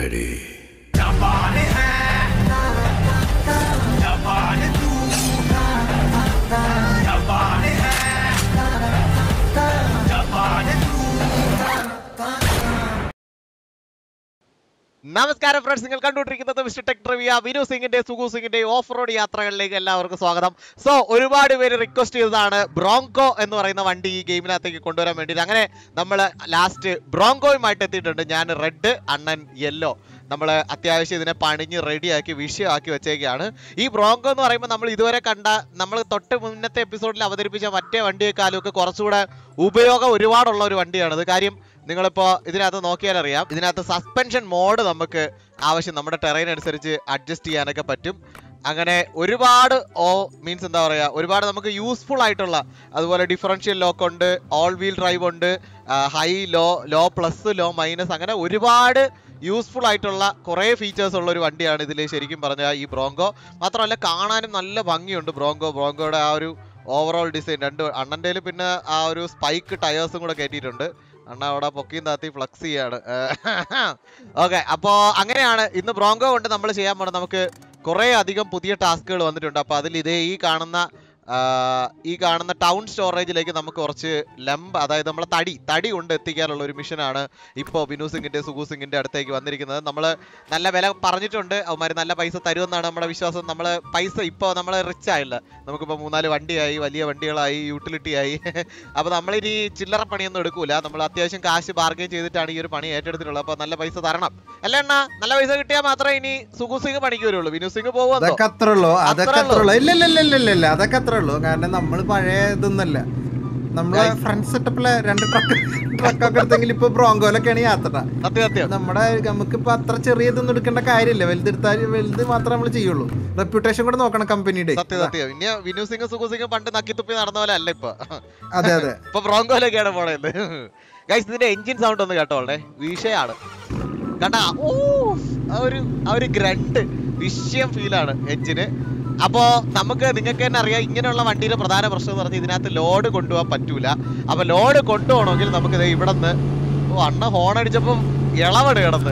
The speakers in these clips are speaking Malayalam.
ready. നമസ്കാരം ഫ്രണ്ട്സ് നിങ്ങൾ കണ്ടുകൊണ്ടിരിക്കുന്നത് മിസ്റ്റർ ടെക് ട്രിവിയ വിനു സിംഗിന്റെ സുഗു സിംഗിന്റെ ഓഫ് റോഡ് യാത്രകളിലേക്ക് എല്ലാവർക്കും സ്വാഗതം സോ ഒരുപാട് പേര് റിക്വസ്റ്റ് ചെയ്തതാണ് ബ്രോങ്കോ എന്ന് പറയുന്ന വണ്ടി ഈ ഗെയിമിനകത്തേക്ക് കൊണ്ടുവരാൻ വേണ്ടിയിട്ട് അങ്ങനെ നമ്മൾ ലാസ്റ്റ് ബ്രോങ്കോയുമായിട്ട് എത്തിയിട്ടുണ്ട് ഞാൻ റെഡ് അണ്ണൻ യെല്ലോ നമ്മൾ അത്യാവശ്യം ഇതിനെ പണിഞ്ഞ് റെഡിയാക്കി വിഷയമാക്കി വെച്ചേക്കാണ് ഈ ബ്രോങ്കോ എന്ന് പറയുമ്പോൾ നമ്മൾ ഇതുവരെ കണ്ട നമ്മൾ തൊട്ട് മുന്നത്തെ എപ്പിസോഡിൽ അവതരിപ്പിച്ച മറ്റേ വണ്ടിയെക്കാളും ഒക്കെ കുറച്ചുകൂടെ ഉപയോഗം ഒരുപാടുള്ള ഒരു വണ്ടിയാണിത് കാര്യം നിങ്ങളിപ്പോൾ ഇതിനകത്ത് നോക്കിയാൽ അറിയാം ഇതിനകത്ത് സസ്പെൻഷൻ മോഡ് നമുക്ക് ആവശ്യം നമ്മുടെ ടെറൈൻ അനുസരിച്ച് അഡ്ജസ്റ്റ് ചെയ്യാനൊക്കെ പറ്റും അങ്ങനെ ഒരുപാട് ഓ മീൻസ് എന്താ പറയുക ഒരുപാട് നമുക്ക് യൂസ്ഫുൾ ആയിട്ടുള്ള അതുപോലെ ഡിഫറൻഷ്യൽ ലോക്ക് ഉണ്ട് ഓൾ വീൽ ഡ്രൈവ് ഉണ്ട് high low low plus low minus അങ്ങനെ ഒരുപാട് യൂസ്ഫുൾ ആയിട്ടുള്ള കുറേ ഫീച്ചേഴ്സ് ഉള്ള ഒരു വണ്ടിയാണ് ഇതിൽ ശരിക്കും പറഞ്ഞാൽ ഈ ബ്രോങ്കോ മാത്രമല്ല കാണാനും നല്ല ഭംഗിയുണ്ട് ബ്രോങ്കോ ബ്രോങ്കോയുടെ ആ ഒരു ഓവറോൾ ഡിസൈൻ രണ്ട് അണ്ണൻ്റെ പിന്നെ ആ ഒരു സ്പൈക്ക് ടയേഴ്സും കൂടെ കയറ്റിയിട്ടുണ്ട് അണ്ണ അവിടെ പൊക്കിയും താത്തി ഫ്ലക്സ് ചെയ്യാണ് ഓക്കെ അപ്പോൾ അങ്ങനെയാണ് ഇന്ന് ബ്രോങ്കോ കൊണ്ട് നമ്മൾ ചെയ്യാൻ പോകുന്നത് നമുക്ക് കുറേ അധികം പുതിയ ടാസ്കുകൾ വന്നിട്ടുണ്ട് അപ്പോൾ അതിൽ ഇതേ ഈ കാണുന്ന ആ, ഈ കാണുന്ന ടൗൺ സ്റ്റോറേജിലേക്ക് നമുക്ക് കുറച്ച് ലംബ് അതായത് നമ്മളെ തടി തടി കൊണ്ട് എത്തിക്കാനുള്ള ഒരു മിഷനാണ് ഇപ്പോൾ ബിനു സിംഗിന്റെ സുഗു സിംഗിന്റെ അടുത്തേക്ക് വന്നിരിക്കുന്നത് നമ്മൾ നല്ല വില പറഞ്ഞിട്ടുണ്ട് അവന്മാർ നല്ല പൈസ തരുമെന്നാണ് നമ്മുടെ വിശ്വാസം നമ്മൾ പൈസ ഇപ്പോൾ നമ്മൾ റിച്ച് ആയില്ല നമുക്കിപ്പോൾ മൂന്നാല് വണ്ടിയായി വലിയ വണ്ടികളായി യൂട്ടിലിറ്റി ആയി അപ്പോൾ നമ്മളിനി ചില്ലറ പണിയൊന്നും എടുക്കൂല നമ്മൾ അത്യാവശ്യം കാശ് ബാർഗെയിൻ ചെയ്തിട്ടാണ് ഈ ഒരു പണി ഏറ്റെടുത്തിട്ടുള്ളത് അപ്പോൾ നല്ല പൈസ തരണം അല്ല എണ്ണ നല്ല പൈസ കിട്ടിയാൽ മാത്രമേ ഇനി സുഗു സിംഗ് പണിക്ക് വരുള്ളൂ ബിനു സിംഗ് പോകുമോ അതൊക്കെ അത്ര ഉള്ളൂ അതൊക്കെ അത്രേ അത്ര ഉള്ളൂ ഇല്ല ഇല്ല ഇല്ല ഇല്ല ഇല്ല ഇല്ല അതൊക്കെ അത്ര ഉള്ളൂ കാരണം നമ്മൾ പഴയ ഇതൊന്നല്ല നമ്മളെ Guys. ഫ്രണ്ട് സെറ്റപ്പിലെ രണ്ട് ട്രക്ക് ട്രക്കൊക്കെ എടുത്തെങ്കിൽ ഇപ്പൊ ബ്രോങ്കോലൊക്കെയാണ് യാത്ര സത്യം സത്യം നമ്മുടെ നമുക്ക് ഇപ്പൊ അത്ര ചെറിയ ഇതൊന്നും എടുക്കേണ്ട കാര്യമില്ല വലുതെടുത്താൽ വലുത് മാത്രമേ നമ്മൾ ചെയ്യുള്ളൂ റെപ്യൂട്ടേഷൻ കൂടെ നോക്കണം കമ്പനിയുടെ സത്യം സത്യം ഇനി വിനു സിംഗ് സുഗു സിംഗ് പണ്ട് നക്കിത്തുപ്പി നടന്ന പോലെ അല്ല ഇപ്പൊ അതെ അതെ ഇപ്പൊ ബ്രോങ്കോയിലേക്കാണ് പോണത് ഗൈസ് ഇതിന്റെ എഞ്ചിൻ സൗണ്ട് ഒന്ന് കേട്ടോളെ വിഷയാണ് കണ്ടാ ഓ ആ ഒരു ആ ഒരു ഗ്രണ്ട് വിഷയം ഫീലാണ് എഞ്ചിന് അപ്പോ നമുക്ക് നിങ്ങൾക്ക് തന്നെ അറിയാം ഇങ്ങനെയുള്ള വണ്ടിയുടെ പ്രധാന പ്രശ്നം എന്ന് പറഞ്ഞാൽ ഇതിനകത്ത് ലോഡ് കൊണ്ടുപോകാൻ പറ്റൂല അപ്പൊ ലോഡ് കൊണ്ടുപോകണമെങ്കിൽ നമുക്ക് ദേ ഇവിടെ നിന്ന് ഓ അണ്ണ ഹോൺ അടിച്ചപ്പോ ഇളവട് കിടന്ന്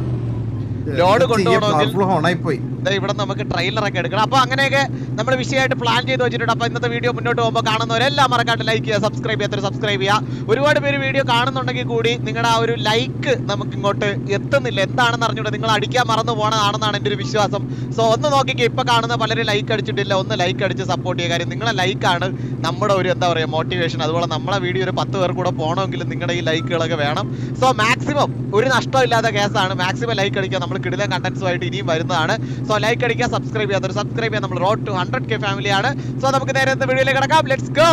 ലോഡ് കൊണ്ടുപോകണമെങ്കിൽ പവർഫുൾ ഹോണായി പോയി ദേ ഇവിടെ നമുക്ക് ട്രെയിലറൊക്കെ എടുക്കണം അപ്പോൾ അങ്ങനെയൊക്കെ നമ്മൾ വിഷയമായിട്ട് പ്ലാൻ ചെയ്ത് വെച്ചിട്ടുണ്ട് അപ്പോൾ ഇന്നത്തെ വീഡിയോ മുന്നോട്ട് പോകുമ്പോൾ കാണുന്നവരെല്ലാം മറക്കാണ്ട് ലൈക്ക് ചെയ്യുക സബ്സ്ക്രൈബ് ചെയ്യാത്ത സബ്സ്ക്രൈബ് ചെയ്യുക ഒരുപാട് പേര് വീഡിയോ കാണുന്നുണ്ടെങ്കിൽ കൂടി നിങ്ങളുടെ ആ ഒരു ലൈക്ക് നമുക്ക് ഇങ്ങോട്ട് എത്തുന്നില്ല എന്താണെന്ന് അറിഞ്ഞൂടെ നിങ്ങൾ അടിക്കാൻ മറന്നു പോകണതാണെന്നാണ് എൻ്റെ ഒരു വിശ്വാസം സോ ഒന്ന് നോക്കിക്കേ ഇപ്പോൾ കാണുന്ന പലരും ലൈക്ക് അടിച്ചിട്ടില്ല ഒന്ന് ലൈക്ക് അടിച്ച് സപ്പോർട്ട് ചെയ്യുക കാര്യം നിങ്ങളെ ലൈക്കാണ് നമ്മുടെ ഒരു എന്താ പറയുക മോട്ടിവേഷൻ അതുപോലെ നമ്മളെ വീഡിയോ ഒരു പത്ത് പേർ കൂടെ പോകണമെങ്കിൽ നിങ്ങളുടെ ഈ ലൈക്കുകളൊക്കെ വേണം സോ മാക്സിമം ഒരു നഷ്ടമില്ലാത്ത കേസാണ് മാക്സിമം ലൈക്ക് അടിക്കുക നമ്മൾ കിടിലൻ കണ്ടന്റ്സുമായിട്ട് ഇനിയും വരുന്നതാണ് സോ ലൈക്ക് അടിക്കുക സബ്സ്ക്രൈബ് ചെയ്യാത്തവർ സബ്സ്ക്രൈബ് ചെയ്യാൻ നമ്മൾ റോഡ് ടു ഹൺഡ്രഡ് കെ ഫാമിലിയാണ് സോ നമുക്ക് നേരെ ഇന്നത്തെ വീഡിയോയിലേക്ക് കിടക്കാം ലെറ്റ്സ് ഗോ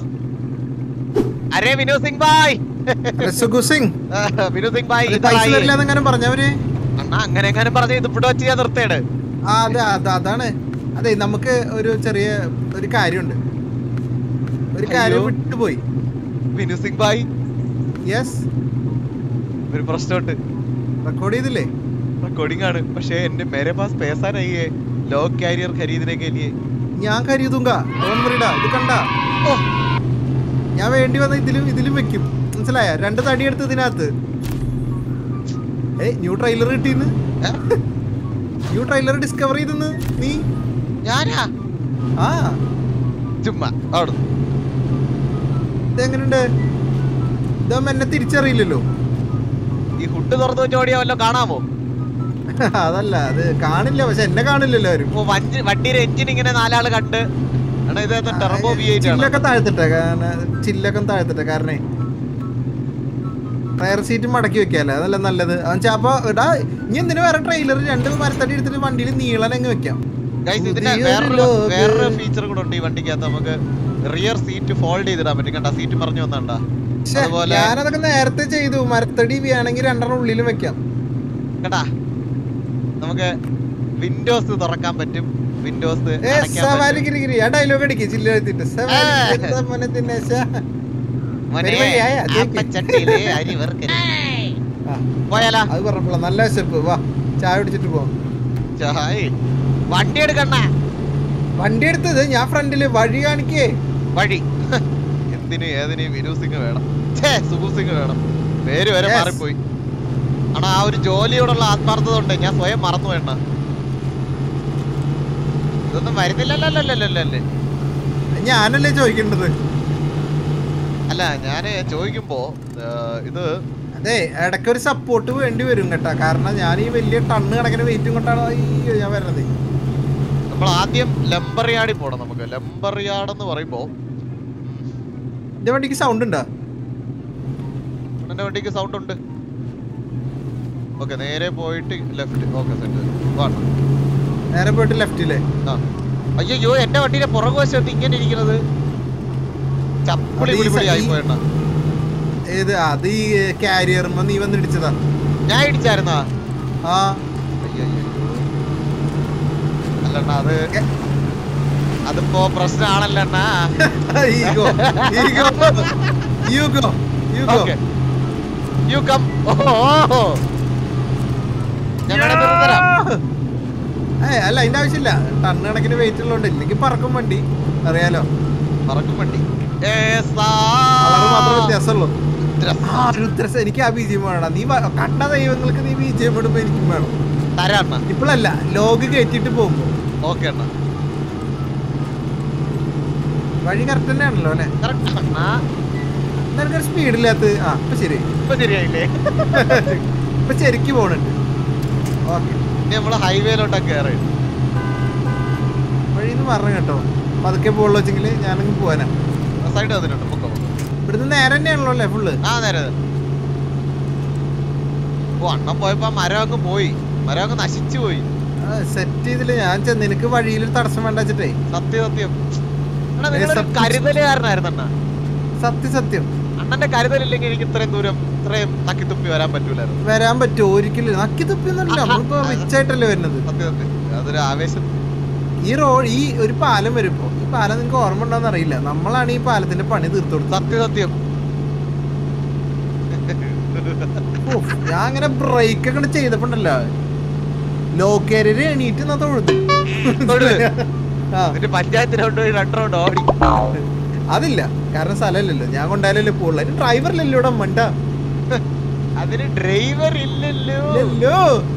അരേ വിനു സിംഗ് ബായ് അരെ സുഖു സിംഗ് വിനു സിംഗ് ബായ് അത് പൈസ തരില്ല എന്നെങ്ങനെ പറഞ്ഞവര് അണ്ണാ അങ്ങനെ എങ്ങനെ പറഞ്ഞു ഇത് ഇവിടെ വെച്ച് ഞാൻ നിർത്തേട് ആ അതെ അത് അതാണ് അതെ നമുക്ക് ഒരു ചെറിയ ഒരു കാര്യമുണ്ട് ഒരു കാര്യം അയ്യോ. വിട്ടുപോയി വിനു സിംഗ് ബായ് യെസ് ഒരു പ്രശ്നമുണ്ട് റെക്കോർഡ് ചെയ്തില്ലേ റെക്കോർഡിംഗ് ആണ് പക്ഷേ എന്റെ മേരെ പാസ് പേസാ നഹിയേ ലോ കാരിയർ ഖരീദനെ के लिए ഞാൻ കരുതുങ്ക ഓൺമറിടാ ഇത് കണ്ട ഓ ഞാൻ വേണ്ടി വന്ന ഇതിലും ഇതിലും വെക്കും മനസ്സിലായ രണ്ട് തടി എടുത്ത് ഇതിനകത്ത് ഏയ് ന്യൂ ട്രെയിലർ കിട്ടിന്ന് ഏ? ന്യൂ ട്രെയിലർ ഡിസ്കവർ ചെയ്തെന്ന് നീ ഞാനാ ആ ചുമ്മാ അവിടെ ഇതെങ്ങനുണ്ട് ഇതാകുമ്പോ എന്നെ തിരിച്ചറിയില്ലല്ലോ ഈ ഹുഡ് തുറന്നു വെച്ച് ഓടിയാ വല്ലോ കാണാമോ അതല്ല അത് കാണില്ല പക്ഷെ എന്നെ കാണില്ലല്ലോ ആരും ഓ വഞ്ചി വണ്ടിയുടെ എഞ്ചിൻ ഇങ്ങനെ നാലാള് കണ്ട് എടാ ഇത് ടെർബോ വി എയ്റ്റ് ആണ് ചില്ലൊക്കെ താഴ്ത്തിട്ടെ കാരണം ചില്ലൊക്കെ താഴ്ത്തിട്ടെ കാരണേ ടയർ സീറ്റ് മടക്കി വെക്കാല്ലേ അതല്ല നല്ലത് എന്നുവെച്ചാ അപ്പൊ ഇടാ ഇനി എന്തിനു വേറെ ട്രെയിലർ രണ്ട് മരത്തടി എടുത്തിട്ട് വണ്ടിയിൽ നീളൻ അങ്ങ് വെക്കാം ഗൈസ് ഇതിന്റെ പുതിയൊരു വേറൊരു ലോകം. വേറൊരു ഫീച്ചർ കൂടെ ഉണ്ട് ഈ വണ്ടിക്കകത്ത് നമുക്ക് റിയർ സീറ്റ് ഫോൾഡ് ചെയ്തിടാൻ പറ്റും കണ്ട സീറ്റ് മറിഞ്ഞു വന്നണ്ട ശ്ശെ, അതുപോലെ ഞാനതൊക്കെ നേരത്തെ ചെയ്തു മരത്തടി വേണമെങ്കിൽ രണ്ടെണ്ണം ഉള്ളിലും വെക്കാം കണ്ടാ നമുക്ക് വിൻഡോസ് തുറക്കാൻ പറ്റും വിൻഡോസ് ഏ സവാരി ഗിരി ഗിരി ആ ഡയലോഗ് അടിക്ക് ചില്ല എഴുതിട്ട് സവാരി ഏ. ഗിരി മോനെ ദിനേശ. പരിപാടിയായ, അതേക്ക്. ആ, പോയാലാ അത് പറഞ്ഞപ്പോഴാ നല്ല സ്റ്റെപ്പ് വാ ചായ കുടിച്ചിട്ട് പോവാം ചായ് വണ്ടി എടുക്കണ്ണ വണ്ടി എടുത്തത് ഞാൻ ഫ്രണ്ടില് വഴി കാണിക്കേ വഴി എന്തിനു ഏതിനു വിനു സിംഗ് വേണം ഛേ സുബു സിംഗ് വേണം പേര് വരെ Yes. മാറിപ്പോയി അണ്ണാ ആ ഒരു ജോലിയോടുള്ള ആത്മാർത്ഥത ഉണ്ട് ഞാൻ സ്വയം മറന്നു വേണ്ട ഇതൊന്നും വരുന്നില്ലല്ലേ ഞാനല്ലേ ചോദിക്കേണ്ടത് അല്ല ഞാന് ചോദിക്കുമ്പോ ഏർ, ഇത് അതെ ഇടയ്ക്ക് ഒരു സപ്പോർട്ട് വേണ്ടി വരും കേട്ടാ കാരണം ഞാൻ ഈ വലിയ ടണ്ണ് കണക്കിന് വെയിറ്റും കൊണ്ടാണ് അയ്യോ ഞാൻ വരണത് നമ്മൾ ആദ്യം ലംബറിയാടി പോണം നമുക്ക് ലംബറിയാട് എന്ന് പറയുമ്പോ എന്റെ വണ്ടിക്ക് സൗണ്ട് ഉണ്ടോ എന്റെ വണ്ടിക്ക് സൗണ്ട് ഉണ്ട് ഓക്കെ നേരെ പോയിട്ട് ലെഫ്റ്റ് ഓക്കെ സെറ്റ് വേണം നേരെ പോയിട്ട് ലെഫ്റ്റില്ലേ ആ അയ്യോ എന്റെ വണ്ടിയുടെ പുറകുവശത്ത് ഇങ്ങനെ ഇരിക്കുന്നത് ചപ്പിളി അത് ഈ പിടി പിടി സ- ആയി ഈ- പോയണ്ണ ഏത് അത് ഈ കാരിയറുമ്പോ നീ വന്നിടിച്ചതാ ഞാൻ ഇടിച്ചായിരുന്നാ ആ അയ്യോ അല്ലണ്ണ അത് അതിപ്പോ പ്രശ്നമാണല്ലണ്ണ ego ego you go you go okay you come ഓ ഞാൻ വേണേ തരാം ഏ അല്ല അതിന്റെ ആവശ്യമില്ല ടണ്ണ് കണക്കിന് വെയിറ്റ് ഉള്ളതുകൊണ്ട് ഇല്ലെങ്കിൽ പറക്കും വണ്ടി അറിയാലോ പറക്കും വണ്ടി കളർ മാത്രമേ വ്യത്യാസമുള്ളൂ ആ രുദ്രസ് എനിക്ക് ആ ബി ജി എം വേണം നീ വ- കണ്ട ദൈവങ്ങൾക്ക് നീ ബി ജി എം ഇടുമ്പോ എനിക്കും വേണം തരാണ്ണ ഇപ്പോഴല്ല ലോഗ് കയറ്റിട്ട് പോകുമ്പോ ഓക്കെ അണ്ണ വഴി കറക്റ്റ് തന്നെയാണല്ലോ അല്ലെ കറക്റ്റ് അണ്ണ നിനക്കൊരു സ്പീഡില്ലാത്ത ആ ഇപ്പൊ ശരി ഇപ്പൊ ശരിയായില്ലേ ഇപ്പൊ ശരിക്ക് പോണുണ്ട് ഓക്കെ ഇനി നമ്മള് ഹൈവേയിലോട്ടൊക്കെ കയറി വഴിന്ന് പറഞ്ഞു കേട്ടോ പതുക്കെ പോകുള്ളൂ വെച്ചെങ്കിൽ ഞാനങ്ങ് പോവാനാ സൈഡ് വന്നിട്ടുണ്ട് പൊക്കോ ഇവിടുന്ന് നേരെ തന്നെയാണല്ലോ അല്ലേ ഫുള്ള് ആ നേരെ അതെ. ഓ അണ്ണൻ പോയപ്പോ ആ മരം അങ്ങ് പോയി മരം അങ്ങ് നശിച്ചു പോയി സെറ്റ് ചെയ്തില്ല ഞാൻ ചെന്ന് നിനക്ക് വഴിയിൽ ഒരു തടസ്സം വേണ്ട വെച്ചിട്ടേ സത്യം സത്യം അണ്ണാ ഏ, നിങ്ങളൊരു സത്യം. കരുതലുകാരനായിരുന്നു അണ്ണ സത്യം സത്യം അണ്ണന്റെ കരുതലില്ലെങ്കിൽ എനിക്ക് ഇത്രയും ദൂരം ഇത്രയും തക്കിത്തുപ്പി വരാൻ പറ്റൂലായിരുന്നു വരാൻ പറ്റുമോ ഒരിക്കലും നക്കി തുപ്പിയൊന്നുമില്ല നമ്മളിപ്പോ റിച്ച് ആയിട്ടല്ലേ വരുന്നത് സത്യം സത്യം അതൊരു ആവേശം ഈ റോഡ് ഈ ഒരു പാലം വരുമ്പോ ഈ പാലം നിനക്ക് ഓർമ്മ ഉണ്ടോന്ന് അറിയില്ല നമ്മളാണ് ഈ പാലത്തിന്റെ പണി തീർത്തു കൊടുത്തത് സത്യം സത്യം ഓ, ഞാൻ അങ്ങനെ ബ്രേക്ക് ഒക്കെ ചെയ്തപ്പോണ്ടല്ലോ ലോക്കേരിയര് എണീറ്റ് എന്നാ തൊഴുത് തൊഴുത്? ആ എന്നിട്ട് പഞ്ചായത്തിന് കൊണ്ടുപോയി രണ്ട് റൗണ്ട് ഓടി അതില്ല കാരണം സ്ഥലമില്ലല്ലോ ഞാൻ കൊണ്ടായാലല്ലേ പോകുള്ളൂ അതിന് ഡ്രൈവറിലല്ലോ ഇവിടെ മണ്ട അതിന് ഡ്രൈവർ ഇല്ലല്ലോ ഇല്ലല്ലോ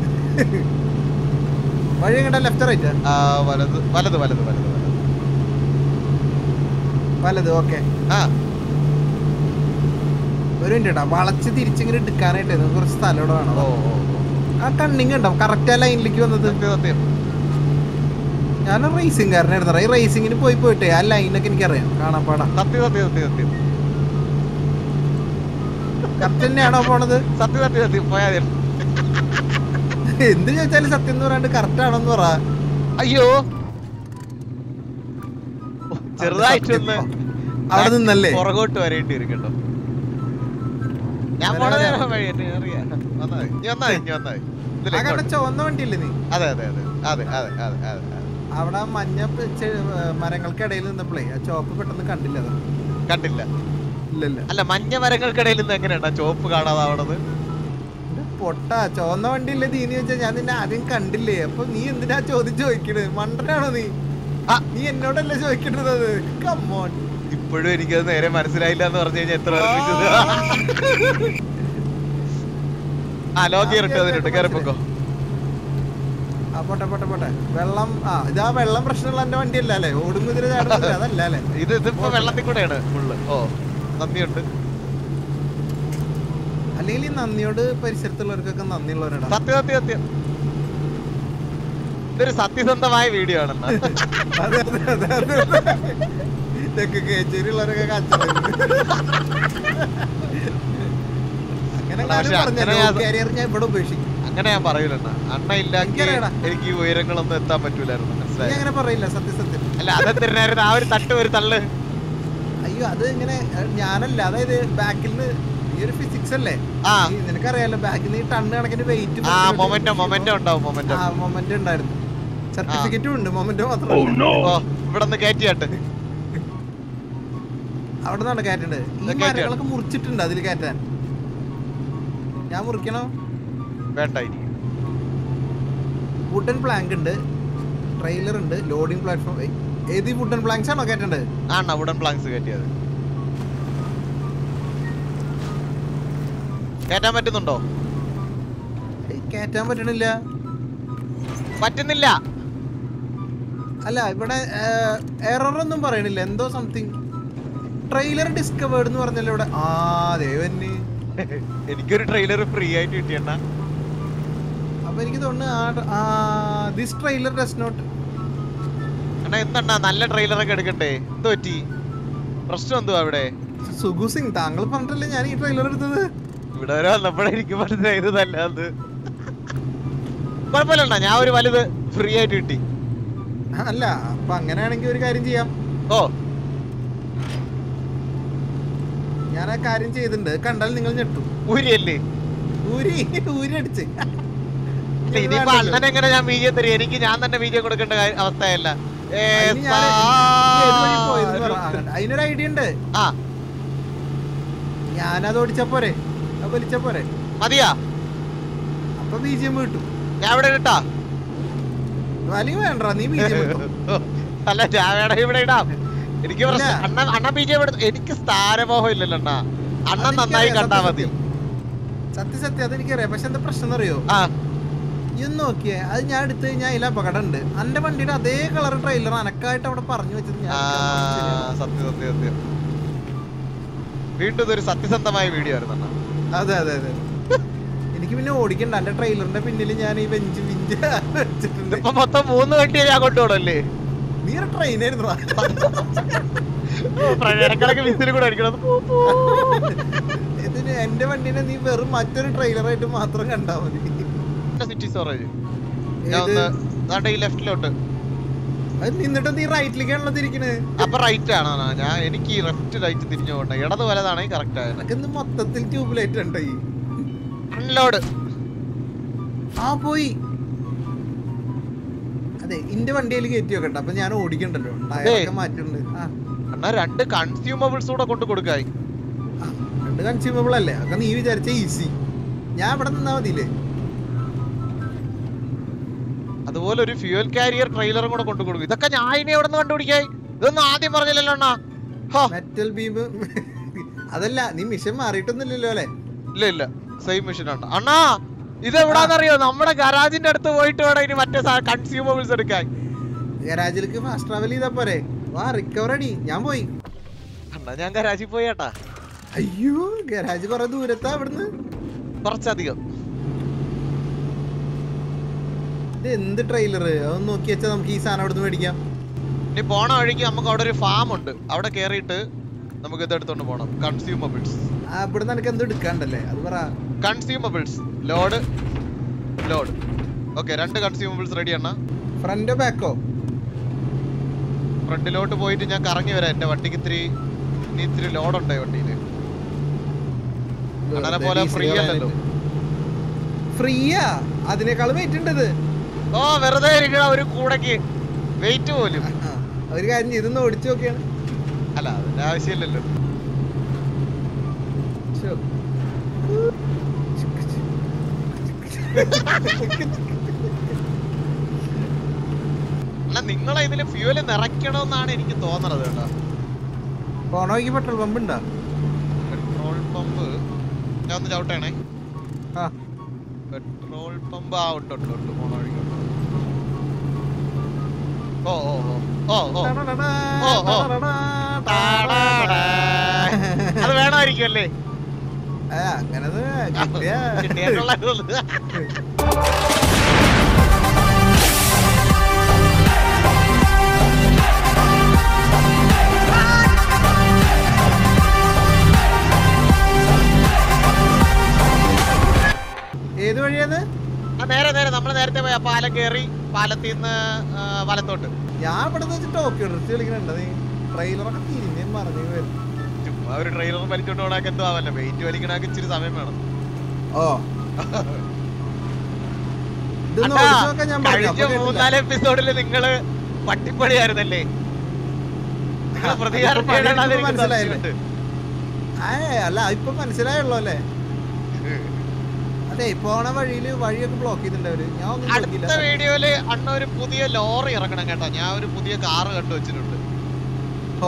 വഴി എങ്ങടാ ലെഫ്റ്റ് റൈറ്റ് ആ വലത് വലത് വലത് വലത് വലത് വലത് ഓക്കെ ആ ഒരു മിനിറ്റ് കേട്ടോ വളച്ച് തിരിച്ചിങ്ങനെ എടുക്കാനായിട്ട് നമുക്ക് കുറച്ച് സ്ഥലം ഇവിടെ വേണം ഓ ഓ ഓ. ആ കണ്ണിങ് ഉണ്ടാവും കറക്റ്റ് ആ ലൈനിലേക്ക് വന്നത് സത്യം സത്യം ഞാൻ റേസിംഗ് കാരനായിരുന്നു ഈ റേസിങ്ങിന് പോയി പോയിട്ടേ ആ ലൈനൊക്കെ എനിക്കറിയാം കാണാൻ പാടാ സത്യം സത്യം സത്യം സത്യം കറക്റ്റ് തന്നെയാണോ പോണത് സത്യം സത്യം സത്യം പോയാ മതി. എന്ത് ചോദിച്ചാലും സത്യം എന്ന് പറയാണ്ട് കറക്റ്റ് ആണോന്ന് പറ അയ്യോ ഓ, ചെറുതായിട്ടൊന്ന് അവിടെ നിന്നല്ലേ പുറകോട്ട് വരേണ്ടി വരും കേട്ടോ ഞാൻ വരാം, പോണത് വരാം. വഴി തന്നെ അറിയാം വന്നാ മതി. ഇനി വന്നാ മതി, ഇനി വന്നാ മതി. ആ ഇതിലേക്ക് കണ്ട കൊണ്ട്. ചുവന്ന വണ്ടിയില്ലേ നീ അതെ അതെ അതെ അതെ അതെ അതെ അതെ അതെ അവിടെ ആ മഞ്ഞ പ- ചെ- മരങ്ങൾക്കിടയിൽ നിന്നപ്പോഴേ ആ ചോപ്പ് പെട്ടെന്ന് കണ്ടില്ല അത് കണ്ടില്ല ഇല്ലല്ല അല്ല മഞ്ഞ മരങ്ങൾക്കിടയിൽ നിന്ന് എങ്ങനെയാണ് ചോപ്പ് കാണാതാവണത് ഇത് പൊട്ട ചുവന്ന വണ്ടിയില്ലേ നീ എന്ന് ചോദിച്ചാൽ ഞാൻ നിന്നെ ആദ്യം കണ്ടില്ലേ അപ്പൊ നീ എന്തിനാ ചോദ്യം ചോദിക്കണത് മണ്ടനാണോ നീ ആ. നീ എന്നോടല്ലേ ചോദിക്കേണ്ടത് അത് കമ്മോൺ ഇപ്പോഴും എനിക്കത് നേരെ മനസ്സിലായില്ല എന്ന് പറഞ്ഞു കഴിഞ്ഞാൽ എത്ര പേർക്ക് ആ ലോ ഗിയർ ഇട്ട് അതിനുണ്ട് കയറിപ്പോക്കോ ആ പോട്ടെ പോട്ടെ പോട്ടെ വെള്ളം ആ ഇതാ വെള്ളം പ്രശ്നമുള്ള എന്റെ വണ്ടിയല്ല അല്ലേ ഓടുന്നതിന് ചാടുന്നത് അതല്ല അല്ലേ ഇത് ഇതിപ്പോ വെള്ളത്തിൽ കൂടെയാണ് ഫുള്ള് ഓ നന്ദിയുണ്ട് അല്ലെങ്കിൽ ഈ നന്ദിയോട് പരിസരത്തുള്ളവർക്കൊക്കെ നന്ദിയുള്ളവരാണ് സത്യം സത്യം സത്യം ഇതൊരു സത്യസന്ധമായ വീഡിയോ ആണെന്നാ അതെ അതെ അതെ അതെ ഇതൊക്കെ കേച്ചേരിയുള്ളവരൊക്കെ കച്ചവടം അങ്ങനെ പക്ഷെ അങ്ങനെ അത് കാരിയർ ഞാൻ ഇവിടെ ഉപേക്ഷിക്കും അങ്ങനെ ഞാൻ പറയൂലെണ്ണ അണ്ണ ഇല്ലാക്കി എനിക്കറിയാടാ. എനിക്ക് ഈ ഉയരങ്ങളൊന്നും എത്താൻ പറ്റൂലായിരുന്നു നീ മനസ്സിലായി അങ്ങനെ പറയില്ല സത്യസത്യം അല്ല അതെന്തിനായിരുന്നു ആ ഒരു തട്ട് ഒരു തള്ള് അയ്യോ അത് ഇങ്ങനെ അഹ് ഞാനല്ല അതായത് ബാക്കിൽ നിന്ന് ഈ ഒരു ഫിസിക്സ് അല്ലേ ആ ഈ നിനക്കറിയാലോ ബാക്കിൽ നിന്ന് ഈ ടണ്ണ് കണക്കിന് വെയിറ്റ് ആ മൊമെന്റോ മൊമെന്റോ ഉണ്ടാവും മൊമെന്റോ ആ മൊമെന്റ് ഉണ്ടായിരുന്നു സർട്ടിഫിക്കറ്റും ഉണ്ട് മൊമെന്റ് മാത്രമല്ല ഓ ഇവിടെ നിന്ന് കയറ്റിയാട്ട് അവിടെ നിന്നാണ് കയറ്റേണ്ടത് ഈ ഇത് കയറ്റാണ്. മരങ്ങളൊക്കെ മുറിച്ചിട്ടുണ്ട് അതിൽ കയറ്റാൻ ഞാൻ മുറിക്കണോ വേണ്ട ഇനി വുഡൻ പ്ലാങ്ക് ഉണ്ട് ട്രെയിലർ ഉണ്ട് ലോഡിംഗ് പ്ലാറ്റ്ഫോം ഏത് ഈ വുഡൻ പ്ലാങ്ക്സ് ആണോ കയറ്റേണ്ടത് ആണ ഉടൻ പ്ലാങ്സ് കയറ്റിയത് കയറ്റാൻ പറ്റുന്നുണ്ടോ കേറ്റാൻ പറ്റണില്ല പറ്റുന്നില്ല അല്ല ഇവിടെ എറർ ഒന്നും പറയണില്ല എന്തോ സംതിങ് ട്രെയിലർ ഡിസ്കവേർഡ് എന്ന് പറഞ്ഞല്ലോ ഇവിടെ ആ ദേവന് എനിക്കൊരു ട്രെയിലർ ഫ്രീ ആയിട്ട് കിട്ടിയണ്ണ അപ്പൊ എനിക്ക് തോന്നുന്നു ആ ദിസ് ട്രെയിലർ ഡസ് നോട്ട് അണ്ണാ എന്തണ്ണാ നല്ല ട്രെയിലറൊക്കെ എടുക്കണ്ടേ എന്ത് പറ്റി പ്രശ്നം എന്തുവാ അവിടെ സുഗു സിംഗ് താങ്കൾ പറഞ്ഞിട്ടല്ലേ ഞാൻ ഈ ട്രെയിലർ എടുത്തത് ഇവിടെ വരെ വന്നപ്പോഴേ എനിക്ക് മനസ്സിലായത് നല്ലത് കുഴപ്പമില്ലണ്ണ ഞാൻ ഒരു വലുത് ഫ്രീ ആയിട്ട് കിട്ടി അല്ല അപ്പൊ അങ്ങനെയാണെങ്കിൽ ഒരു കാര്യം ചെയ്യാം ഓ ഞാൻ ആ കാര്യം ചെയ്തിട്ടുണ്ട് കണ്ടാൽ നിങ്ങൾ ഞെട്ടും ഊരിയല്ലേ ഊരി ഊരി അടിച്ച് അല്ല, ഇനിയിപ്പോ അണ്ണൻ എങ്ങനെ ഞാൻ ബീജം തരും എനിക്ക് ഞാൻ തന്നെ ബീജം കൊടുക്കേണ്ട കാര്യം- അവസ്ഥയല്ല ഏ, അതിന് ഞാൻ ഏത് വഴി പോയെന്ന് പറ. സാ- അങ്ങനെ. അതിനൊരു ഐഡിയ ഉണ്ട് ആ ഞാനത് ഓടിച്ച പോരെ അത് വലിച്ച പോരെ മതിയാ അപ്പൊ ബി ജി എം കിട്ടും ഞാൻ ഇവിടെ ഇട്ടാ വലിയ വേണ്ട നീ ബി ജി എം അല്ല ഞാൻ വേണം ഇവിടെ ഇടാം എനിക്ക് പ്രശ്നം ഇല്ല. അണ്ണ അണ്ണ ബീജം എടുത്തു എനിക്ക് സ്ഥാനമോഹം ഇല്ലല്ലോ അണ്ണാ അണ്ണൻ അതെനിക്കറിയാം, നന്നായി കണ്ടാ മതി സത്യം സത്യം അതെനിക്കറിയാം പക്ഷെ എന്താ പ്രശ്നം എന്നറിയോ ആ ഈ ഒന്ന് നോക്കിയേ അത് ഞാൻ എടുത്തു കഴിഞ്ഞാൽ അതിൽ അപകടം ഉണ്ട് എന്റെ വണ്ടിയുടെ അതേ കളർ ട്രെയിലർ അനക്കായിട്ട് അവിടെ പറഞ്ഞു വെച്ചത് ഞാൻ ആ, സത്യം സത്യം സത്യം വീണ്ടും ഇതൊരു സത്യസന്ധമായ വീഡിയോ ആയിരുന്നു അണ്ണാ അതെ അതെ അതെ എനിക്ക് പിന്നെ ഓടിക്കണ്ട എന്റെ ട്രെയിലറിന്റെ പിന്നിൽ ഞാൻ ഈ ബെഞ്ച് ബിഞ്ച് വെച്ചിട്ടുണ്ട് ഇപ്പൊ മൊത്തം മൂന്ന് വണ്ടിയെ ഞാൻ കൊണ്ടുപോകണല്ലേ നീ ഒരു ട്രെയിനായിരുന്നു ഇടക്കിടക്ക് വിസിൽ കൂടെ അടിക്കണം ഇതിന് എന്റെ വണ്ടിനെ നീ വെറും മറ്റൊരു ട്രെയിലറായിട്ട് മാത്രം കണ്ടാ മതി സിറ്റി സ്റ്റോറേജ് ഞാൻ ഏത്? ഒന്ന് ദാണ്ടെ ഈ ലെഫ്റ്റിലോട്ട് അത് നിന്നിട്ട് നീ റൈറ്റിലേക്കാണല്ലോ തിരിക്കണേ അപ്പൊ റൈറ്റ് ആണോ ഞാൻ എനിക്ക് ഈ ലെഫ്റ്റ് റൈറ്റ് തിരിഞ്ഞു പോകണ്ട ഇടത് വലതാണെങ്കിൽ കറക്റ്റ് ആയത് എനക്ക് ഇന്ന് മൊത്തത്തിൽ ട്യൂബ് ലൈറ്റ് ഉണ്ടോ ഈ അൺലോഡ് ആ പോയി അതെ ഇന്റെ വണ്ടിയിൽ കയറ്റി വെക്കട്ടെ അപ്പൊ ഞാൻ ഓടിക്കണ്ടല്ലോ ടയറൊക്കെ മാറ്റിട്ടുണ്ട് ആ എന്നാ രണ്ട് കൺസ്യൂമബിൾസ് കൂടെ കൊണ്ട് കൊടുക്കായി ആ, രണ്ട് കൺസ്യൂമബിൾ അല്ലേ അതൊക്കെ നീ വിചാരിച്ച ഈസി ഞാൻ ഇവിടെ നിന്നാ മതിയില്ലേ അതുപോലെ ഒരു ഫ്യൂൽ കാരിയർ ട്രെയിലറും കൂടെ കൊണ്ട് കൊടുക്കും ഇതൊക്കെ ഞാൻ ഇനി എവിടെ നിന്ന് കണ്ടുപിടിക്കായി ഇതൊന്നും ആദ്യം പറഞ്ഞില്ലല്ലോ അണ്ണാ ഹോ മെറ്റൽ ബീം അതല്ല നീ മിഷൻ മാറിയിട്ടൊന്നുമില്ലല്ലോ അല്ലേ ഇല്ല ഇല്ല സെയിം മെഷീൻ ആണ് അണ്ണാ ഇത് എവിടാന്നറിയോ നമ്മുടെ ഗരാജിന്റെ അടുത്ത് പോയിട്ട് വേണം ഇനി മറ്റേ കൺസ്യൂമബിൾസ് എടുക്കാൻ ഗരാജിലേക്ക് ഫാസ്റ്റ് ട്രാവൽ ചെയ്താ പോരെ വാ റിക്കവർ അടി ഞാൻ പോയി അണ്ണാ ഞാൻ ഗരാജിൽ പോയി ഏട്ടാ അയ്യോ ഗരാജ് കുറെ ദൂരത്താ ഇവിടുന്ന് കുറച്ചധികം ഇത് എന്ത് ട്രെയിലർ അതൊന്ന് നോക്കി വെച്ചാൽ നമുക്ക് ഈ സാധനം ഇവിടുന്ന് മേടിക്കാം ഇനി പോണ വഴിക്ക് നമുക്ക് അവിടെ ഒരു ഫാം ഉണ്ട് അവിടെ കേറിയിട്ട് നമുക്ക് ഇത് എടുത്തോണ്ട് പോണം കൺസ്യൂമബിൾസ് ആ ഇവിടുന്ന് എനിക്ക് എന്തോ എടുക്കാണ്ടല്ലേ അത് പറ കൺസ്യൂമബിൾസ് ലോഡ് ലോഡ് ഓക്കെ രണ്ട് കൺസ്യൂമബിൾസ് റെഡി അണ്ണ ഫ്രണ്ടോ ബാക്കോ ഫ്രണ്ടിലോട്ട് പോയിട്ട് ഞാൻ കറങ്ങി വരാം എന്റെ വണ്ടിക്ക് ഇത്തിരി ഇനി ഇത്തിരി ലോഡ് ഉണ്ട് വണ്ടിയില് അണ്ണനെ പോലെ ഫ്രീ അല്ലല്ലോ ഫ്രീയാ അതിനേക്കാൾ വെയിറ്റ് ഉണ്ട് ഇത് ഓ വെറുതെ ഇരിക്കണ ഒരു കൂടക്ക് വെയിറ്റ് പോലും ആ, ഒരു കാര്യം ചെയ്ത് ഇതൊന്ന് ഓടിച്ചു നോക്കിയാണ് അല്ല അതിന്റെ ആവശ്യമില്ലല്ലോ ശ്ശോ. അല്ല നിങ്ങളെ ഇതില് ഫ്യൂല് നിറയ്ക്കണമെന്നാണ് എനിക്ക് തോന്നണത് കേട്ടോ പോണോയ്ക്ക് പെട്രോൾ പമ്പ് ഉണ്ടോ പെട്രോൾ പമ്പ് ഞാൻ ഒന്ന് ചവിട്ടേണേ ആ പെട്രോൾ പമ്പ് ആ ഉണ്ട് ഉണ്ട് ഉണ്ട് പോണ വഴിക്കുണ്ട് ഓ ഓ ഓ ഓ ഓ ഓ, ഓ. ടാടാടാ. അത് വേണമായിരിക്കും അല്ലേ ആ, അങ്ങനത് കിട്ടിയാ കിട്ടിയിട്ടുള്ള ഏത് വഴിയാത് ആ നേരെ നേരെ നമ്മൾ നേരത്തെ പോയി ആ പാലം കയറി പാലത്തിൽ നിന്ന് വലത്തോട്ട് ഞാൻ ഇവിടെ വെച്ച് ടോക്കിയോ ഡ്രസ് കളിക്കണുണ്ട് നീ ട്രെയിലറൊക്കെ തിരിഞ്ഞേ മറിഞ്ഞു വരും ചുമ്മാ ഒരു ട്രെയിലർ വലിച്ചോണ്ട് പോണാക്ക് എന്തോ ആവല്ല വെയിറ്റ് വലിക്കണാക്ക് ഇച്ചിരി സമയം വേണം ഓ ഇതൊന്ന് അണ്ണാ, ഓടിച്ചു നോക്കാൻ ഞാൻ പറഞ്ഞു കഴിഞ്ഞ അപ്പൊ കേട്ടില്ല. മൂന്നാല് എപ്പിസോഡിൽ നിങ്ങള് പട്ടിപ്പണിയായിരുന്നല്ലേ നിങ്ങളെ പ്രതികാരം ഇപ്പൊ പണി ചെയ്യണമെന്ന് എടുത്തപ്പോ എനിക്ക് മനസ്സിലായില്ലേ? സംശയമുണ്ട്. ഏ അല്ല ഇപ്പൊ മനസ്സിലായുള്ളൂ അല്ലേ അതെ പോണ വഴിയില് വഴിയൊക്കെ ബ്ലോക്ക് ചെയ്തിട്ടുണ്ട് അവര് ഞാൻ ഒന്നും നോക്കിയില്ല അടുത്ത വീഡിയോയില് അണ്ണ ഒരു പുതിയ ലോറി ഇറക്കണം കേട്ടോ ഞാൻ ഒരു പുതിയ കാറ് കണ്ടു വെച്ചിട്ടുണ്ട് ഓ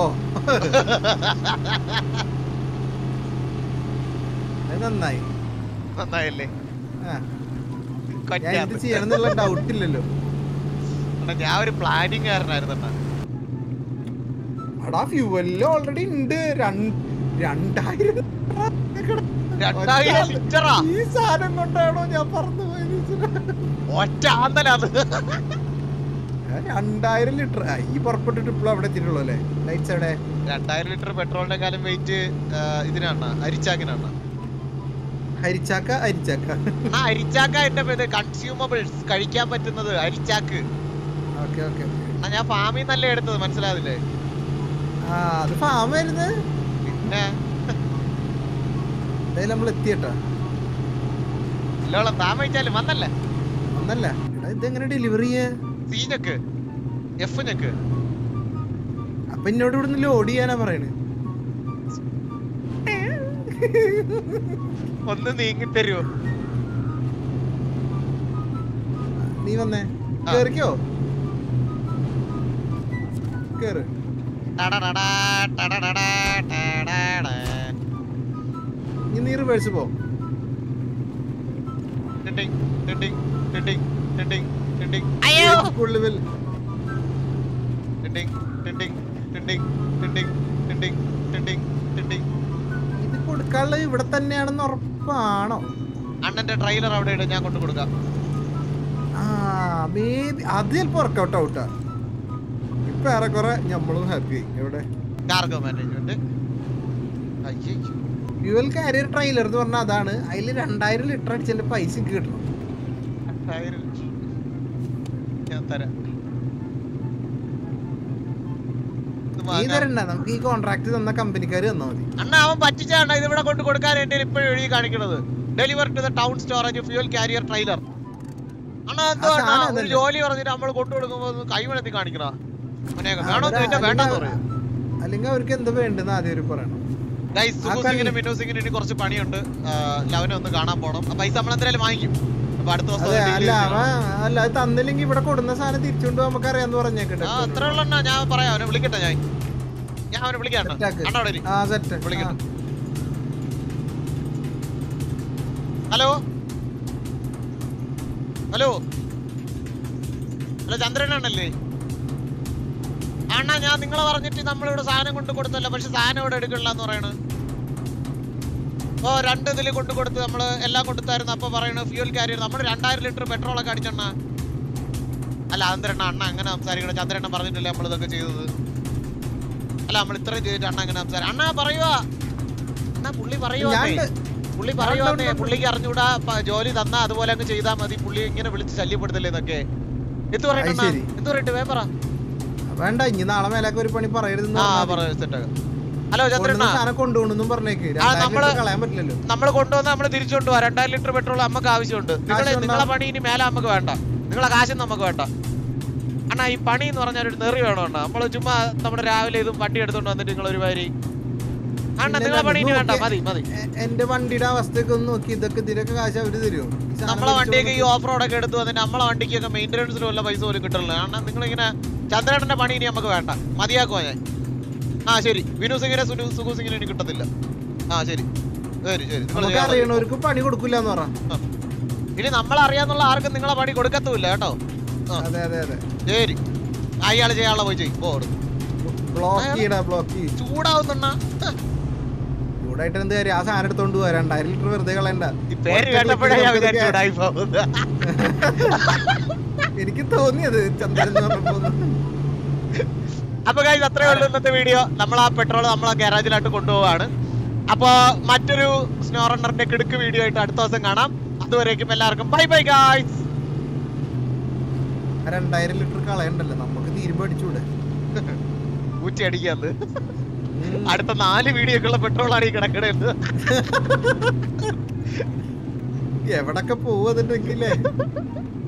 അത് നന്നായി നന്നായല്ലേ ആ. ഞാൻ എന്ത് ചെയ്യണം എന്നുള്ള ഡൗട്ട് ഇല്ലല്ലോ ഞാൻ ഒരു പ്ലാനിങ് കാരനായിരുന്നു അണ്ണാ. അടാ ഫ്യൂവലില് ഓൾറെഡി ഉണ്ട് രണ്ട്- രണ്ടായിരം രണ്ടായിരം ഒറ്റ- ലിറ്ററാ ഈ സാധനം കൊണ്ടാണോ ഞാൻ പറന്നു പോയത് ഈശ്വരാ? ഒറ്റ ആന്തലത് ഞാൻ രണ്ടായിരം ലിറ്റർ ഈ പുറപ്പെട്ടിട്ട് ഇപ്പോൾ അവിടെ എത്തിയിട്ടുള്ളൂ അല്ലേ ലൈറ്റ്സ് എവിടെ രണ്ടായിരം ലിറ്റർ പെട്രോളിന്റെ കാലം വെയിറ്റ് ഇതിനാണ് അരിച്ചാക്കിനാണ് ഹരിച്ചാക്ക അരിച്ചാക്ക ആ അരിച്ചാക്ക എന്റെ പേര് കൺസ്യൂമബിൾസ് കഴിക്കാൻ പറ്റുന്നത് അരിച്ചാക്ക് ഓക്കെ ഓക്കെ ആ ഞാൻ ഫാമിൽ നിന്നല്ലേ എടുത്തത് മനസ്സിലാവില്ലേ ആ അത് ഫാം വരുന്നത് പിന്നെ എന്തായാലും നമ്മൾ എത്തിയട്ടാ ഇല്ലോളം താൻ വെച്ചാലും വന്നല്ലേ ഒന്നല്ല എടാ ഇതെങ്ങനെ ഡെലിവറി ചെയ്യാ സി ഞെക്ക് എഫ് ഞെക്ക് അപ്പൊ എന്നോട് ഇവിടുന്ന് ലോഡ് ചെയ്യാനാ പറയണേ ഒന്ന് നീങ്ങി തരുമോ നീ വന്നേ ആ. കേറിക്കോ കേറ് ഇനി നീ റിവേഴ്സ് പോ അയ്യോ Full level. ഇത് കൊടുക്കാനുള്ളത് ഇവിടെ തന്നെയാണെന്ന് ഉറപ്പാണോ അണ്ണന്റെ ട്രെയിലർ അവിടെ ഇടും ഞാൻ കൊണ്ടു കൊടുക്കാം ആ മേബി അത് ചിലപ്പോ വർക്കൗട്ട് ഔട്ടാ ഇപ്പൊ ഏറെക്കുറെ ഞമ്മളും ഹാപ്പി ആയി എവിടെ കാർഗോ മാനേജ്മെന്റ് അയ്യോ ഫ്യൂവൽ കാരിയർ ട്രെയിലർ എന്ന് പറഞ്ഞാൽ അതാണ് അതിൽ രണ്ടായിരം ലിറ്റർ അടിച്ചതിന്റെ പൈസ എനിക്ക് കിട്ടണം രണ്ടായിരം ഞാൻ തരാം ഇത് നീ വാങ്ങാം. തരണ്ട നമുക്ക് ഈ കോൺട്രാക്ട് തന്ന കമ്പനിക്കാർ തന്നാ മതി അണ്ണ അവൻ പറ്റിച്ചാണ് ഇത് ഇവിടെ കൊണ്ട് കൊടുക്കാൻ എന്റെ ഇപ്പോഴും എഴുതി കാണിക്കണത് deliver to the town storage fuel carrier trailer അണ്ണ എന്തോ ആ അണ്ണാ, സാധനം ഒരു അതല്ലേ? ജോലി പറഞ്ഞിട്ട് നമ്മൾ കൊണ്ടു കൊടുക്കുമ്പോ ഒന്ന് കൈമണത്തി കാണിക്കണ അവനെയൊക്കെ ആ, വേണോന്ന് അവര് ചോദിച്ചാൽ വേണ്ടെന്ന് പറയും അല്ലെങ്കിൽ അവർക്ക് എന്താ വേണ്ടെന്ന് ആദ്യം അവര് പറയണം ഗൈസ് ആ സുഖസിങ്ങിനും കളി- മിനോസിങ്ങിനും ഇനി കുറച്ച് പണിയുണ്ട് ലവനെ ഒന്ന് കാണാൻ പോണം ആ പൈസ നമ്മൾ എന്തായാലും വാങ്ങിക്കും അപ്പൊ അടുത്ത ദിവസം അതെ അത് deal അല്ല ചെയ്ത് അവൻ അല്ല അത് തന്നില്ലെങ്കിൽ ഇവിടെ കൊടുന്ന സാധനം തിരിച്ചുകൊണ്ട് നമുക്ക് അറിയാന്ന് പറഞ്ഞേക്കട്ടെ ആ അത്ര ഉള്ള ഞാൻ പറയാം അവനെ വിളിക്കട്ടെ ഞാൻ ഞാൻ അവനെ വിളിക്കാം അണ്ണാ. Set ആക്ക്. അണ്ണാ അവിടെ ഇരി. ആ സെറ്റ് വിളിക്കട്ടെ. ഹലോ ഹലോ ഹലോ ചന്ദ്രനാണല്ലേ അണ്ണാ ഞാൻ നിങ്ങളെ പറഞ്ഞിട്ട് നമ്മളിവിടെ സാധനം കൊണ്ട് കൊടുത്തല്ലോ പക്ഷെ സാധനം ഇവിടെ എടുക്കണില്ല എന്ന് പറയണ് ഓ രണ്ട് ഇതിൽ കൊണ്ട് കൊടുത്ത് നമ്മള് എല്ലാം കൊടുത്തായിരുന്നു അപ്പൊ പറയണു ഫ്യൂൽ കാരിയർ നമ്മൾ രണ്ടായിരം ലിറ്റർ പെട്രോൾ ഒക്കെ അടിച്ചെണ്ണ അല്ല ചന്ദ്രണ്ണ അണ്ണ അങ്ങനെ സംസാരിക്കണം ചന്ദ്രണ്ണ പറഞ്ഞിട്ടില്ലേ നമ്മൾ ഇതൊക്കെ ചെയ്തത് അല്ല നമ്മൾ ഇത്രയും ചെയ്തിട്ട് അണ്ണ അങ്ങനെ സംസാരം അണ്ണാ പറയുവാ അണ്ണാ പുള്ളി പറയുവാ ഞാൻ പുള്ളി ഉണ്ട്, പറയുവാന്നേ ഉണ്ട്. പുള്ളിക്ക് അറിഞ്ഞൂടാ പ- ജോലി തന്നാ അതുപോലെ അങ്ങ് ചെയ്താ മതി പുള്ളി ഇങ്ങനെ വിളിച്ച് ശല്യപ്പെടുത്തല്ലേ എന്നൊക്കെ എന്ത് പറയട്ടെ അത് ശരി. എന്ത് പറയട്ടെ വേ പറ വേണ്ട ഇനി നാളെ മേലാക്ക് ഒരു പണി പറയരുതെന്ന് ആ പറഞ്ഞാ പറ മതി. സെറ്റ് ഹലോ ചന്ദ്രണ്ണ കൊണ്ടുവന്ന സാധനം കൊണ്ടുപോകണമെന്നും പറഞ്ഞേക്ക് ആ, രണ്ടായിരം നമ്മള് ലിറ്റർ കളയാൻ പറ്റില്ലല്ലോ നമ്മൾ കൊണ്ടുവന്ന് നമ്മൾ തിരിച്ചു കൊണ്ടുപോവാ രണ്ടായിരം ലിറ്റർ പെട്രോൾ നമുക്ക് ആവശ്യമുണ്ട് നിങ്ങളെ കാശ് നിങ്ങളെ വേണ്ട. പണി ഇനി മേലെ നമുക്ക് വേണ്ട നിങ്ങളെ കാശും നമുക്ക് വേണ്ട അണ്ണാ ഈ പണി എന്ന് പറഞ്ഞാൽ ഒരു നെറി വേണം അണ്ണാ നമ്മൾ ചുമ്മാ നമ്മുടെ രാവിലെ ഇതും വണ്ടി എടുത്തോണ്ട് വന്നിട്ട് നിങ്ങൾ ഒരു വരി അണ്ണാ പിന്നെ നിങ്ങളെ പണി ഇനി വേണ്ട നോക്കിയേ- മതി മതി എ- എന്റെ വണ്ടിയുടെ അവസ്ഥയൊക്കെ ഒന്ന് നോക്കി ഇതൊക്കെ ഇതിലൊക്കെ കാശ് അവര് തരുമോ ഈ സാധനം നമ്മളെ വണ്ടിയൊക്കെ ഈ മേടിച്ച് ഓഫ് റോഡൊക്കെ എടുത്തു വന്നിട്ട് നമ്മളെ വണ്ടിക്കൊക്കെ മെയിൻ്റെനൻസിന് വല്ല പൈസ പോലും കിട്ടില്ല കാരണം നിങ്ങളിങ്ങനെ ചന്ദ്രേട്ടന്റെ പണി ഇനി നമുക്ക് വേണ്ട മതിയാക്കുവാ ഞാൻ ആ ശരി വിനു സിംഗിനെ സുനു സുഖു സിംഗിനെ ഇനി കിട്ടത്തില്ല ആ ശരി ശരി ശരി നിങ്ങൾ നമുക്ക് ചെയ്യാൻ മതി. അറിയണവർക്ക് പണി കൊടുക്കില്ല എന്ന് പറ ആ. ഇനി നമ്മളെ അറിയാന്നുള്ള ആർക്കും നിങ്ങളെ പണി കൊടുക്കത്തുമില്ല കേട്ടോ ആ. അതെ അതെ അതെ ശരി അയാൾ ചെയ്യാനുള്ള പോയി ചെയ്യും പോ അവിടുന്ന്. ബ്ലോക്ക് അയാള് ചെയ്യടാ ബ്ലോക്ക് ചെയ്യും ചൂടാവുന്നണ്ണ ചൂടായിട്ട് എന്ത് കാര്യം ആ സാധനം എടുത്തോണ്ട് പോവാ രണ്ടായിരം ലിറ്റർ വെറുതെ കളയണ്ട ഈ പേര് ഒറ്റ കേട്ടപ്പോഴേ ഞാൻ click വിചാരിച്ചു നമുക്ക് ചൂടായി പോകുന്നത് എനിക്ക് തോന്നിയത് ചന്ദ്രൻ എന്ന് പറഞ്ഞപ്പോ അപ്പൊ guys അത്രേ ഉള്ളൂ ഇന്നത്തെ വീഡിയോ നമ്മൾ ആ പെട്രോൾ നമ്മൾ ആ ഗാരാജിലായിട്ട് കൊണ്ടുപോവാണ് അപ്പൊ മറ്റൊരു സ്നോ റണ്ണറിന്റെ കിടുക്ക് വീഡിയോ ആയിട്ട് അടുത്ത ദിവസം കാണാം അതുവരേക്കും എല്ലാവർക്കും ബൈ ബൈ ഗായ്സ് ആ രണ്ടായിരം ലിറ്റർ കളയണ്ടല്ലോ നമുക്ക് തീരുമ്പോ അടിച്ചൂടെ ഊറ്റി അടിക്കാന്ന് ഉം. അടുത്ത നാല് വീഡിയോക്കുള്ള പെട്രോൾ ആണ് ഈ കിടക്കണത് എവിടൊക്കെ പോവതുണ്ടെങ്കിലേ